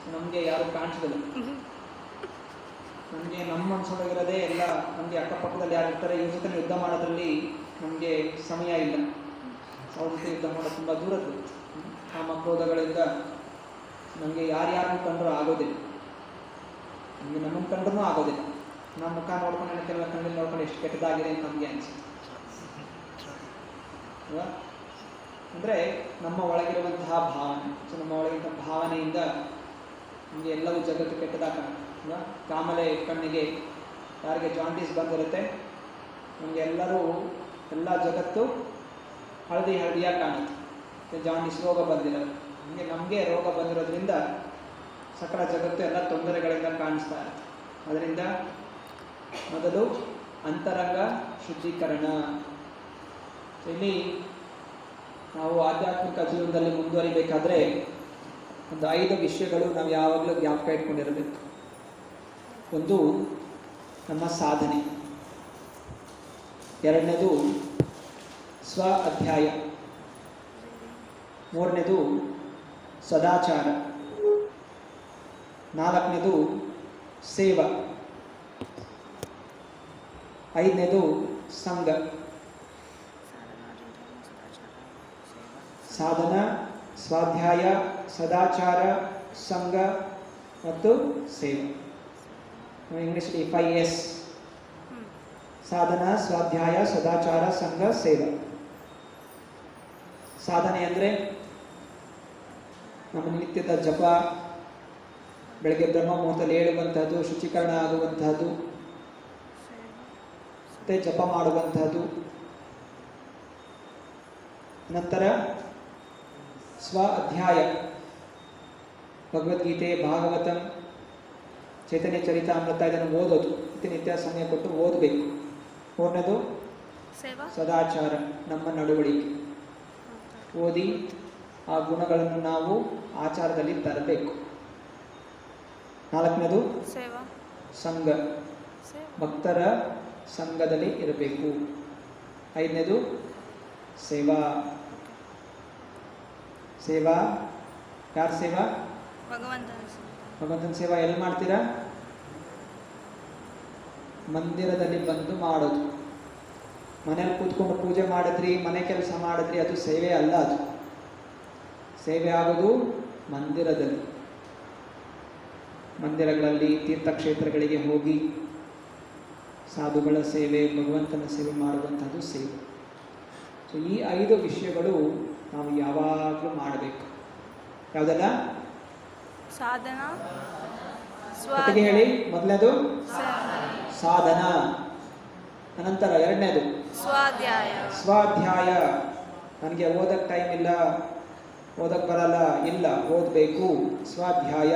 ನಮಗೆ ಯಾರು ಕಾಣಿಸೋದಿಲ್ಲ ನಮಗೆ ನಮ್ಮ ಮನಸ್ಸೊಳಗಿರೋದೇ ಎಲ್ಲ ನಮಗೆ ಅಕ್ಕಪಕ್ಕದಲ್ಲಿ ಯಾರು ಇರ್ತಾರೆ ಇವ್ರ ಜೊತೆ ಯುದ್ಧ ಮಾಡೋದ್ರಲ್ಲಿ ನಮಗೆ ಸಮಯ ಇಲ್ಲ ಅವ್ರ ಜೊತೆ ಯುದ್ಧ ಮಾಡೋದು ತುಂಬ ದೂರದ್ದು ಕಾಮ ಕ್ರೋಧಗಳಿಂದ ನಮಗೆ ಯಾರ್ಯಾರನ್ನು ಕಂಡ್ರೂ ಆಗೋದಿಲ್ಲ ನಮಗೆ ನಮ್ಮನ್ನು ಕಂಡ್ರೂ ಆಗೋದಿಲ್ಲ ನಮ್ಮ ಮುಖ ನೋಡ್ಕೊಂಡು ನನಗೆ ಕೆಲವು ಕಣ್ಣಲ್ಲಿ ನೋಡ್ಕೊಂಡು ಎಷ್ಟು ಕೆಟ್ಟದಾಗಿದೆ ಅಂತ ನಮಗೆ ಅನಿಸುತ್ತೆ ಅಲ್ವಾ ಅಂದರೆ ನಮ್ಮ ಒಳಗಿರುವಂತಹ ಭಾವನೆ ಸೊ ನಮ್ಮ ಒಳಗಿನ ಭಾವನೆಯಿಂದ ನಮಗೆ ಎಲ್ಲವೂ ಜಗತ್ತು ಕೆಟ್ಟದಾಗ ಕಾಣುತ್ತೆ ಅಲ್ವಾ ಕಾಮಲೆ ಕಣ್ಣಿಗೆ ಯಾರಿಗೆ ಜಾಂಡೀಸ್ ಬಂದಿರುತ್ತೆ ನಮಗೆ ಎಲ್ಲರೂ ಎಲ್ಲ ಜಗತ್ತು ಹಳದಿ ಹಳದಿಯಾಗಿ ಕಾಣುತ್ತೆ ಜಾಂಡೀಸ್ ರೋಗ ಬಂದಿರೋದು ನಮಗೆ ನಮಗೆ ರೋಗ ಬಂದಿರೋದ್ರಿಂದ ಸಕಲ ಜಗತ್ತು ಎಲ್ಲ ತೊಂದರೆಗಳಿಂದ ಕಾಣಿಸ್ತಾ ಇರುತ್ತೆ ಅದರಿಂದ ಮೊದಲು ಅಂತರಂಗ ಶುದ್ಧೀಕರಣ ಇಲ್ಲಿ ನಾವು ಆಧ್ಯಾತ್ಮಿಕ ಜೀವನದಲ್ಲಿ ಮುಂದುವರಿಬೇಕಾದ್ರೆ ಒಂದು ಐದು ವಿಷಯಗಳು ನಾವು ಯಾವಾಗಲೂ ಜ್ಞಾಪಕ ಇಟ್ಕೊಂಡಿರಬೇಕು ಒಂದು ನಮ್ಮ ಸಾಧನೆ ಎರಡನೇದು ಸ್ವ ಅಧ್ಯಾಯ ಮೂರನೇದು ಸದಾಚಾರ ನಾಲ್ಕನೇದು ಸೇವ ಐದನೇದು ಸಂಘ ಸಾಧನ ಸ್ವಾಧ್ಯಾಯ ಸದಾಚಾರ ಸಂಘ ಮತ್ತು ಸೇವೆ ಇಂಗ್ಲೀಷಲ್ಲಿ ಫೈ ಎಸ್ ಸಾಧನ ಸ್ವಾಧ್ಯಾಯ ಸದಾಚಾರ ಸಂಘ ಸೇವೆ ಸಾಧನೆ ಅಂದರೆ ನಮ್ಮ ನಿತ್ಯದ ಜಪ ಬೆಳಗ್ಗೆ ಬ್ರಹ್ಮ ಮುಹೂರ್ತದಲ್ಲಿ ಏಳುವಂತಹದ್ದು ಶುಚೀಕರಣ ಆಗುವಂತಹದ್ದು ಮತ್ತೆ ಜಪ ಮಾಡುವಂತಹದ್ದು ನಂತರ ಸ್ವ ಅಧ್ಯಾಯ ಭಗವದ್ಗೀತೆ ಭಾಗವತಂ ಚೈತನ್ಯ ಚರಿತಾಮೃತ ಇದನ್ನು ಓದೋದು ಪ್ರತಿನಿತ್ಯ ಸಮಯ ಕೊಟ್ಟು ಓದಬೇಕು ಮೂರನೇದು ಸೇವಾ ಸದಾಚಾರ ನಮ್ಮ ನಡವಳಿಕೆ ಓದಿ ಆ ಗುಣಗಳನ್ನು ನಾವು ಆಚಾರದಲ್ಲಿ ತರಬೇಕು ನಾಲ್ಕನೇದು ಸೇವಾ ಸಂಘ ಸೇವಾ ಭಕ್ತರ ಸಂಘದಲ್ಲಿ ಇರಬೇಕು ಐದನೇದು ಸೇವಾ ಸೇವಾ ಯಾರ ಸೇವಾ ಭಗವಂತನ ಸೇವೆ. ಭಗವಂತನ ಸೇವಾ ಎಲ್ಲಿ ಮಾಡ್ತೀರಾ ಮಂದಿರದಲ್ಲಿ ಬಂದು ಮಾಡೋದು ಮನೇಲಿ ಕೂತ್ಕೊಂಡು ಪೂಜೆ ಮಾಡಿದ್ರಿ ಮನೆ ಕೆಲಸ ಮಾಡಿದ್ರಿ ಅದು ಸೇವೆ ಅಲ್ಲ ಅದು ಸೇವೆ ಆಗೋದು ಮಂದಿರದಲ್ಲಿ ಮಂದಿರಗಳಲ್ಲಿ ತೀರ್ಥಕ್ಷೇತ್ರಗಳಿಗೆ ಹೋಗಿ ಸಾಧುಗಳ ಸೇವೆ ಭಗವಂತನ ಸೇವೆ ಮಾಡುವಂಥದ್ದು ಸೇವೆ ಸೊ ಈ ಐದು ವಿಷಯಗಳು ನಾವು ಯಾವಾಗಲೂ ಮಾಡಬೇಕು ಯಾವುದೆಲ್ಲ ಸಾಧನ ಜೊತೆಗೆ ಹೇಳಿ ಮೊದಲನೇದು ಸ್ವ- ಸಾಧನ ಅನಂತರ ಎರಡನೇದು ಸ್ವಾಧ್ಯಾಯ ಸ್ವಾಧ್ಯಾಯ ನನಗೆ ಓದಕ್ಕೆ ಟೈಮ್ ಇಲ್ಲ ಓದಕ್ಕೆ ಬರಲ್ಲ ಇಲ್ಲ ಓದಬೇಕು ಸ್ವಾಧ್ಯಾಯ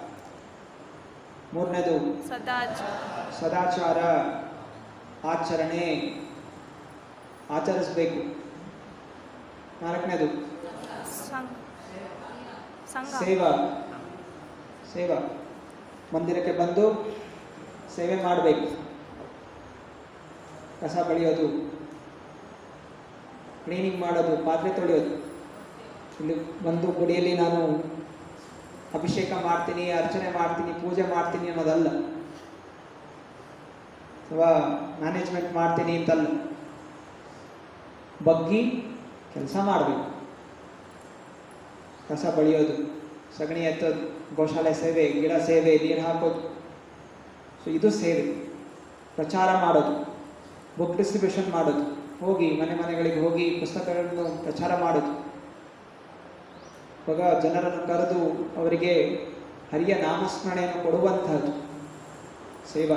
ಮೂರನೇದು ಸದಾಚಾರ ಸದಾಚಾರ ಆಚರಣೆ ಆಚರಿಸ್ಬೇಕು ನಾಲ್ಕನೇದು ಸಂಘ ಸಂಘ ಸೇವಾ ಸೇವಾ ಮಂದಿರಕ್ಕೆ ಬಂದು ಸೇವೆ ಮಾಡಬೇಕು ಕಸ ಬಳಿಯೋದು ಕ್ಲೀನಿಂಗ್ ಮಾಡೋದು ಪಾತ್ರೆ ತೊಳೆಯೋದು ಇಲ್ಲಿ ಬಂದು ಗುಡಿಯಲ್ಲಿ ನಾನು ಅಭಿಷೇಕ ಮಾಡ್ತೀನಿ ಅರ್ಚನೆ ಮಾಡ್ತೀನಿ ಪೂಜೆ ಮಾಡ್ತೀನಿ ಅನ್ನೋದಲ್ಲ ಅಥವಾ ಮ್ಯಾನೇಜ್ಮೆಂಟ್ ಮಾಡ್ತೀನಿ ಅಂತಲ್ಲ ಬಗ್ಗಿ ಕೆಲಸ ಮಾಡಬೇಕು ಕಸ ಬಳಿಯೋದು ಸಗಣಿ ಎತ್ತೋದು ಗೋಶಾಲೆ ಸೇವೆ ಗಿಡ ಸೇವೆ ನೀರು ಹಾಕೋದು ಸೊ ಇದು ಸೇವೆ ಪ್ರಚಾರ ಮಾಡೋದು ಬುಕ್ ಡಿಸ್ಟ್ರಿಬ್ಯೂಷನ್ ಮಾಡೋದು ಹೋಗಿ ಮನೆ ಮನೆಗಳಿಗೆ ಹೋಗಿ ಪುಸ್ತಕಗಳನ್ನು ಪ್ರಚಾರ ಮಾಡೋದು ಇವಾಗ ಜನರನ್ನು ಕರೆದು ಅವರಿಗೆ ಹರಿಯ ನಾಮಸ್ಮರಣೆಯನ್ನು ಕೊಡುವಂತಹದ್ದು ಸೇವಾ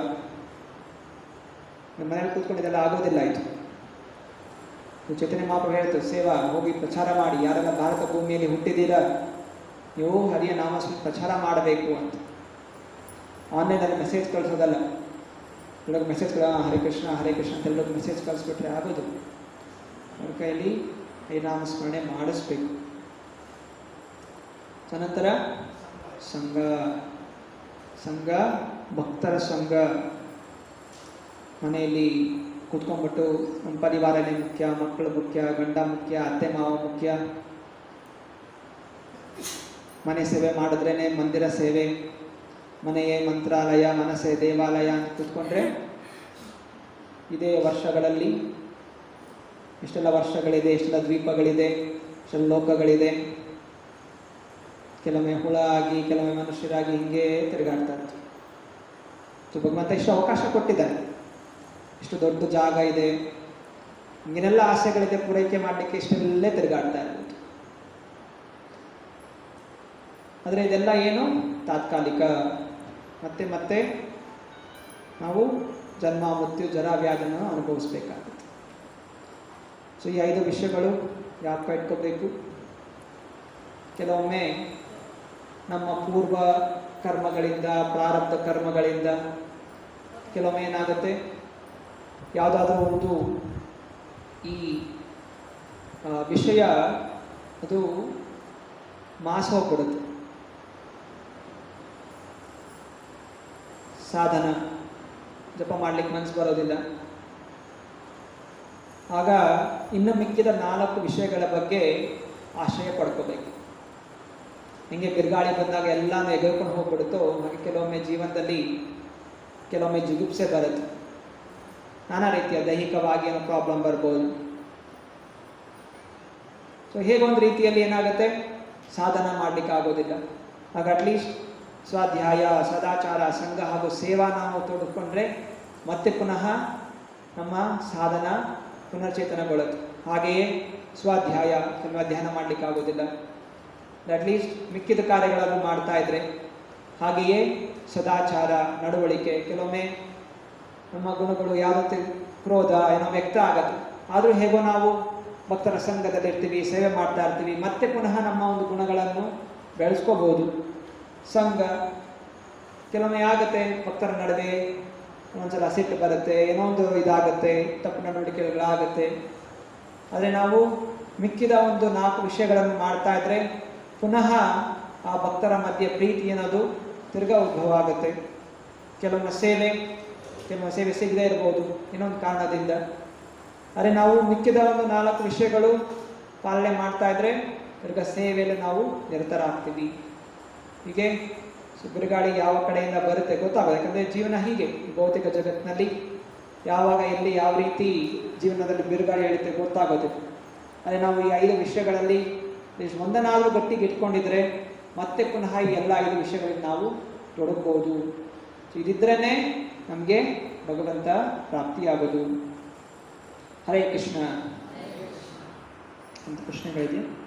ನಮ್ಮ ಮನೇಲಿ ಕೂತ್ಕೊಂಡು ಇದೆಲ್ಲ ಆಗೋದಿಲ್ಲ ಆಯಿತು ಚೈತನ್ಯ ಮಹಾಪ್ರಭು ಹೇಳ್ತು ಸೇವಾ ಹೋಗಿ ಪ್ರಚಾರ ಮಾಡಿ ಯಾರೆಲ್ಲ ಭಾರತ ಭೂಮಿಯಲ್ಲಿ ಹುಟ್ಟಿದ್ದೀರಾ ನೀವು ಹರಿಯ ನಾಮಸ್ಮರಣೆ ಪ್ರಚಾರ ಮಾಡಬೇಕು ಅಂತ ಆನ್ಲೈನಲ್ಲಿ ಮೆಸೇಜ್ ಕಳಿಸೋದಲ್ಲ ಎಲ್ಲರಿಗೂ ಮೆಸೇಜ್ ಹರೇ ಕೃಷ್ಣ ಹರೇ ಕೃಷ್ಣ ಅಂತ ಎಲ್ಲರಿಗೂ ಮೆಸೇಜ್ ಕಳಿಸ್ಬಿಟ್ರೆ ಆಗೋದು ಅವ್ರ ಕೈಯಲ್ಲಿ ಹರಿನಾಮಸ್ಮರಣೆ ಮಾಡಿಸ್ಬೇಕು ತದನಂತರ ಸಂಘ ಸಂಘ ಭಕ್ತರ ಸಂಘ ಮನೆಯಲ್ಲಿ ಕೂತ್ಕೊಂಡ್ಬಿಟ್ಟು ನಮ್ಮ ಪರಿವಾರನೇ ಮುಖ್ಯ ಮಕ್ಕಳು ಮುಖ್ಯ ಗಂಡ ಮುಖ್ಯ ಅತ್ತೆ ಮಾವ ಮುಖ್ಯ ಮನೆ ಸೇವೆ ಮಾಡಿದ್ರೇ ಮಂದಿರ ಸೇವೆ ಮನೆಯೇ ಮಂತ್ರಾಲಯ ಮನಸ್ಸೇ ದೇವಾಲಯ ಅಂತ ಕೂತ್ಕೊಂಡ್ರೆ ಇದೇ ವರ್ಷಗಳಲ್ಲಿ ಇಷ್ಟೆಲ್ಲ ವರ್ಷಗಳಿದೆ ಇಷ್ಟೆಲ್ಲ ದ್ವೀಪಗಳಿದೆ ಇಷ್ಟೆಲ್ಲ ಲೋಕಗಳಿದೆ ಕೆಲವೊಮ್ಮೆ ಹುಳ ಆಗಿ ಕೆಲವೊಮ್ಮೆ ಮನುಷ್ಯರಾಗಿ ಹಿಂಗೆ ತಿರುಗಾಡ್ತಾ ಇರ್ತೀವಿ ಸೊ ಭಗವಂತ ಇಷ್ಟು ಅವಕಾಶ ಕೊಟ್ಟಿದ್ದಾನೆ ಇಷ್ಟು ದೊಡ್ಡ ಜಾಗ ಇದೆ ಹಿಂಗೇನೆಲ್ಲ ಆಸೆಗಳಿದೆ ಪೂರೈಕೆ ಮಾಡಲಿಕ್ಕೆ ಇಷ್ಟೆಲ್ಲೇ ತಿರುಗಾಡ್ತಾ ಇರ್ಬೋದು ಆದರೆ ಇದೆಲ್ಲ ಏನು ತಾತ್ಕಾಲಿಕ ಮತ್ತೆ ಮತ್ತೆ ನಾವು ಜನ್ಮ ಮೃತ್ಯು ಜರ ವ್ಯಾಧಿಯನ್ನು ಅನುಭವಿಸ್ಬೇಕಾಗುತ್ತೆ ಸೊ ಈ ಐದು ವಿಷಯಗಳು ಯಾಕೆ ಇಟ್ಕೋಬೇಕು ಕೆಲವೊಮ್ಮೆ ನಮ್ಮ ಪೂರ್ವ ಕರ್ಮಗಳಿಂದ ಪ್ರಾರಬ್ಧ ಕರ್ಮಗಳಿಂದ ಕೆಲವೊಮ್ಮೆ ಏನಾಗುತ್ತೆ ಯಾವುದಾದ್ರೂ ಒಂದು ಈ ಆ, ವಿಷಯ ಅದು ಮಾಸ ಹೋಗ್ಬಿಡುತ್ತೆ ಸಾಧನ ಜಪ ಮಾಡ್ಲಿಕ್ಕೆ ಮನಸ್ಸು ಬರೋದಿಲ್ಲ ಆಗ ಇನ್ನು ಮಿಕ್ಕಿದ ನಾಲ್ಕು ವಿಷಯಗಳ ಬಗ್ಗೆ ಆಶ್ರಯ ಪಡ್ಕೋಬೇಕು ಹಿಂಗೆ ಬಿರುಗಾಳಿ ಬಂದಾಗ ಎಲ್ಲಾನು ಎಗರ್ಕೊಂಡು ಹೋಗ್ಬಿಡುತ್ತೋ ಹಾಗೆ ಕೆಲವೊಮ್ಮೆ ಜೀವನದಲ್ಲಿ ಕೆಲವೊಮ್ಮೆ ಜಿಗುಪ್ಸೆ ಬರುತ್ತೆ ನಾನಾ ರೀತಿಯ ದೈಹಿಕವಾಗಿ ಏನೋ ಪ್ರಾಬ್ಲಮ್ ಬರ್ಬೋದು ಸೊ ಹೇಗೊಂದು ರೀತಿಯಲ್ಲಿ ಏನಾಗುತ್ತೆ ಸಾಧನ ಮಾಡಲಿಕ್ಕೆ ಆಗೋದಿಲ್ಲ ಆಗ ಅಟ್ಲೀಸ್ಟ್ ಸ್ವಾಧ್ಯಾಯ ಸದಾಚಾರ ಸಂಘ ಹಾಗೂ ಸೇವಾ ನಾವು ತೊಡಕೊಂಡ್ರೆ ಮತ್ತೆ ಪುನಃ ನಮ್ಮ ಸಾಧನ ಪುನರ್ಚೇತನಗೊಳ್ಳುತ್ತೆ ಹಾಗೆಯೇ ಸ್ವಾಧ್ಯಾಯ ಕೆಲವು ಧ್ಯಾನ ಮಾಡಲಿಕ್ಕೆ ಆಗೋದಿಲ್ಲ ಅಟ್ಲೀಸ್ಟ್ ಮಿಕ್ಕಿದ ಕಾರ್ಯಗಳನ್ನು ಮಾಡ್ತಾ ಇದ್ರೆ ಹಾಗೆಯೇ ಸದಾಚಾರ ನಡವಳಿಕೆ ಕೆಲವೊಮ್ಮೆ ನಮ್ಮ ಗುಣಗಳು ಯಾವತ್ತೆ ಕ್ರೋಧ ಏನೋ ವ್ಯಕ್ತ ಆಗತ್ತೆ ಆದರೂ ಹೇಗೋ ನಾವು ಭಕ್ತರ ಸಂಘದಲ್ಲಿ ಇರ್ತೀವಿ ಸೇವೆ ಮಾಡ್ತಾ ಇರ್ತೀವಿ ಮತ್ತೆ ಪುನಃ ನಮ್ಮ ಒಂದು ಗುಣಗಳನ್ನು ಬೆಳೆಸ್ಕೋಬಹುದು ಸಂಘ ಕೆಲವೊಮ್ಮೆ ಆಗುತ್ತೆ ಭಕ್ತರ ನಡುವೆ ಒಂದ್ಸಲ ಸಿಟ್ಟು ಬರುತ್ತೆ ಏನೋ ಒಂದು ಇದಾಗುತ್ತೆ ತಪ್ಪು ನಡವಳಿಕೆಗಳಾಗುತ್ತೆ ಆದರೆ ನಾವು ಮಿಕ್ಕಿದ ಒಂದು ನಾಲ್ಕು ವಿಷಯಗಳನ್ನು ಮಾಡ್ತಾ ಇದ್ರೆ ಪುನಃ ಆ ಭಕ್ತರ ಮಧ್ಯೆ ಪ್ರೀತಿ ಅನ್ನೋದು ತಿರ್ಗಾ ಉದ್ಭವ ಆಗುತ್ತೆ ಕೆಲವೊಮ್ಮೆ ಸೇವೆ ಕೆಲವೊಮ್ಮೆ ಸೇವೆ ಸಿಗದೇ ಇರ್ಬೋದು ಇನ್ನೊಂದು ಕಾರಣದಿಂದ ಆದರೆ ನಾವು ಮಿಕ್ಕಿದ ಒಂದು ನಾಲ್ಕು ವಿಷಯಗಳು ಪಾಲನೆ ಮಾಡ್ತಾ ಇದ್ರೆ ತಿರ್ಗಾ ಸೇವೆಯಲ್ಲಿ ನಾವು ನಿರತರಾಗ್ತೀವಿ ಹೀಗೆ ಸೊ ಬಿರುಗಾಳಿ ಯಾವ ಕಡೆಯಿಂದ ಬರುತ್ತೆ ಗೊತ್ತಾಗೋದು ಯಾಕಂದರೆ ಜೀವನ ಹೀಗೆ ಈ ಭೌತಿಕ ಜಗತ್ತಿನಲ್ಲಿ ಯಾವಾಗ ಎಲ್ಲಿ ಯಾವ ರೀತಿ ಜೀವನದಲ್ಲಿ ಬಿರುಗಾಳಿ ಎಳುತ್ತೆ ಗೊತ್ತಾಗೋದಿಲ್ಲ ಆದರೆ ನಾವು ಈ ಐದು ವಿಷಯಗಳಲ್ಲಿ ಅಟ್ಲೀಸ್ಟ್ ಒಂದನ್ನಾದರೂ ಗಟ್ಟಿಗೆ ಇಟ್ಕೊಂಡಿದ್ರೆ ಮತ್ತೆ ಪುನಃ ಈ ಎಲ್ಲ ಐದು ವಿಷಯಗಳಿಗೆ ನಾವು ತೊಡಗ್ಬೋದು ಸೊ ಇದಿದ್ರೇ ನಮಗೆ ಭಗವಂತ ಪ್ರಾಪ್ತಿಯಾಗೋದು ಹರೇ ಕೃಷ್ಣ ಅಂತ ಪ್ರಶ್ನೆಗಳಿದೆಯಾ